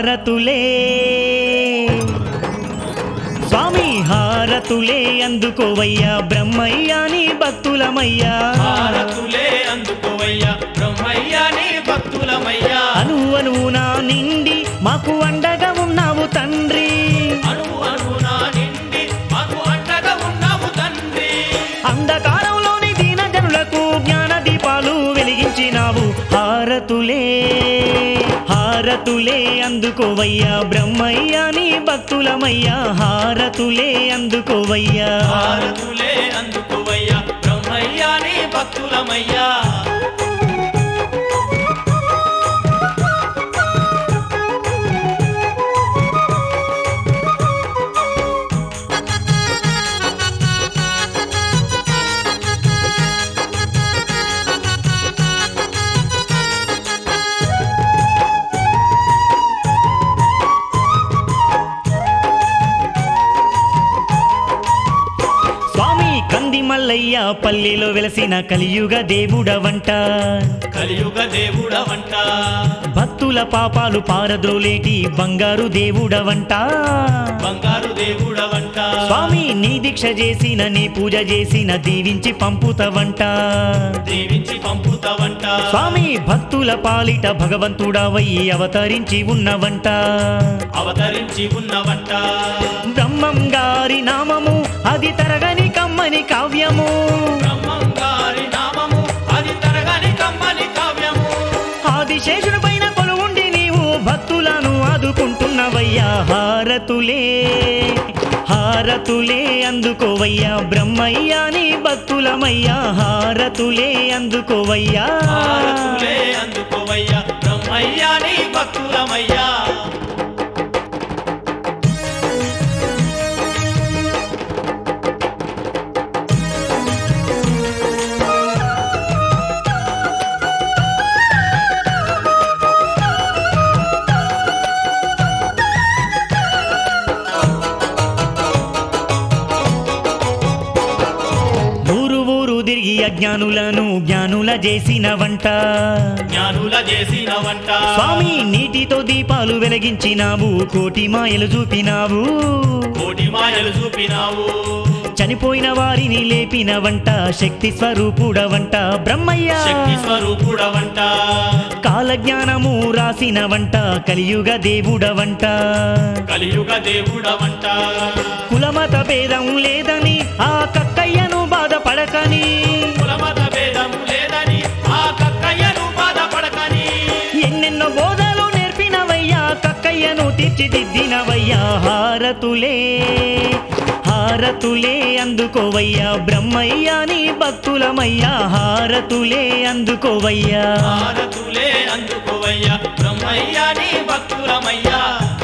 హారతులే స్వామి హారతులే అందుకోవయ్యా బ్రహ్మయ్యా నీ భక్తులమయ్యా హారతులే అందుకోవయ్యా బ్రహ్మయ్యా నీ భక్తులమయ్యా అను అనువునా నిండి మాకు అండగా ఉన్నావు తండ్రి అణువు అణువునా నిండి మాకు అండగా ఉన్నావు తండ్రి అంధకారంలోని దీన జనులకు జ్ఞాన దీపాలు వెలిగించినావు హారతులే హారతులే అందుకోవయ్యా బ్రహ్మయ్యా నీ భక్తులమయ్యా హారతులే అందుకోవయ్యా హారతులే అందుకోవయ్యా బ్రహ్మయ్యా నీ భక్తులమయ్యా స్వామి కంది మల్లయ్య పల్లెలో వెలసిన కలియుగ దేవుడవంట కలియుగ దేవుడవంట భక్తుల పాపాలు పారద్రోలేటి బంగారు దేవుడవంట బంగారు దేవుడవంట స్వామి నీ దీక్ష చేసిన నీ పూజ చేసిన దీవించి పంపుతవంట దీవించి పంపుతావంట స్వామి భక్తుల పాలిట భగవంతుడవయ్యి అవతరించి ఉన్నవంట అవతరించి ఉన్నవంట బ్రహ్మం గారి నామము అది తరగని కమ్మని కావ్యము బ్రహ్మం గారి నామము అది తరగని కమ్మని కావ్యము ఆదిశేషుని పైన కొలువుండి నీవు భక్తులను ఆదుకుంటున్నవయ్యా హారతులే హారతులే అందుకోవయ్యా బ్రహ్మయ్యా నీ భక్తులమయ్యా హారతులే అందుకోవయ్యా హారతులే అందుకోవయ్యా బ్రహ్మయ్యా నీ భక్తులమయ్యా ఊరు ఊరు తిరిగి అజ్ఞానులను జ్ఞానుల చేసిన వంట జ్ఞానుల చేసిన వంట స్వామి నీటితో దీపాలు వెలిగించినావు కోటి మాయలు చూపినావు కోటి మాయలు చూపినావు చనిపోయిన వారిని లేపిన వంట శక్తి స్వరూపుడవంట బ్రహ్మయ్య శక్తి స్వరూపుడవంట కాలజ్ఞానము రాసిన వంట కలియుగ దేవుడవంట కలియుగ దేవుడవంట కులమత భేదం లేదని ఆ కక్కయ్యను బాధపడకని కులమత భేదము లేదని ఆ కక్కయ్యను బాధపడకని ఎన్నెన్నో బోధలు నేర్పినవయ్యా కక్కయ్యను తీర్చిదిద్దినవయ్యా హారతులే హారతులే అందుకోవయ్యా బ్రహ్మయ్యా నీ భక్తులమయ్యా హారతులే అందుకోవయ్యా హారతులే అందుకోవయ్యా బ్రహ్మయ్యా నీ భక్తులమయ్యా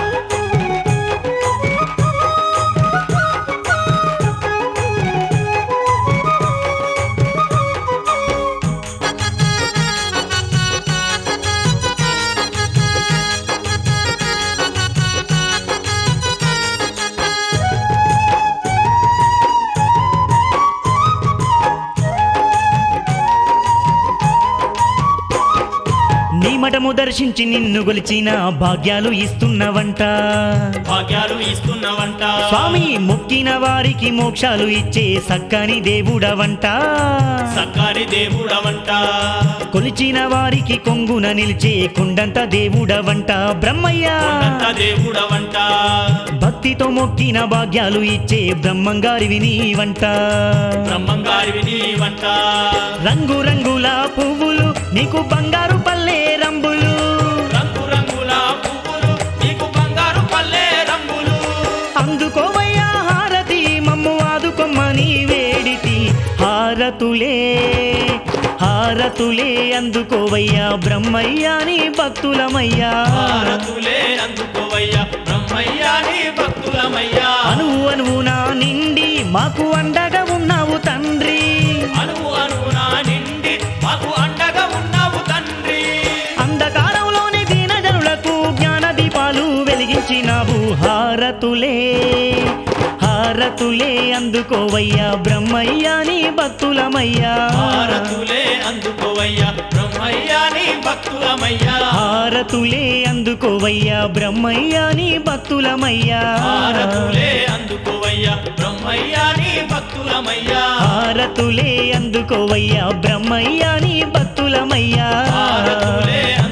నీ మఠము దర్శించి నిన్ను గొలిచిన భాగ్యాలు ఇస్తున్నవంట భాగ్యాలు ఇస్తున్నవంట స్వామి మొక్కిన వారికి మోక్షాలు ఇచ్చే సక్కని దేవుడవంట సక్కారి దేవుడవంట కొలిచిన వారికి కొంగున నిలిచే కొండంత దేవుడవంట బ్రహ్మయ్య కొండంత దేవుడవంట భక్తితో మొక్కిన భాగ్యాలు ఇచ్చే బ్రహ్మంగారివి నీవంట బ్రహ్మంగారివి నీవంట రంగు రంగుల పువ్వులు నీకు బంగారు పల్లె రంబులు రంగు రంగుల పువ్వులు నీకు బంగారు పల్లె రంగులు అందుకోవయ్యా హారతి మమ్ము ఆదుకొమ్మని వేడితి హారతులే హారతులే అందుకోవయ్యా బ్రహ్మయ్యా నీ భక్తులమయ్యా భారతులే అందుకోవయ్యా బ్రహ్మయ్యా నీ భక్తులమయ్యా అణువు అణువునా నిండి మాకు అండగా ఉన్నావు తండ్రి అణువు అణువునా నిండి మాకు అండగా ఉన్నావు తండ్రి అంధకారంలోని దీన జనులకు జ్ఞాన దీపాలు వెలిగించినావు హారతులే హారతులే అందుకోవయ్యా బ్రహ్మయ్యా నీ భక్తులమయ్యా భారతులే అందుకోవయ్యా బ్రహ్మయ్యా నీ భక్తులమయ్యా హారతులే అందుకోవయ్యా బ్రహ్మయ్యా నీ భక్తులమయ్యా భారతులే అందుకోవయ్యా బ్రహ్మయ్యా నీ భక్తులమయ్యా హారతులే అందుకోవయ్యా బ్రహ్మయ్యా నీ భక్తులమయ్యా భారతులే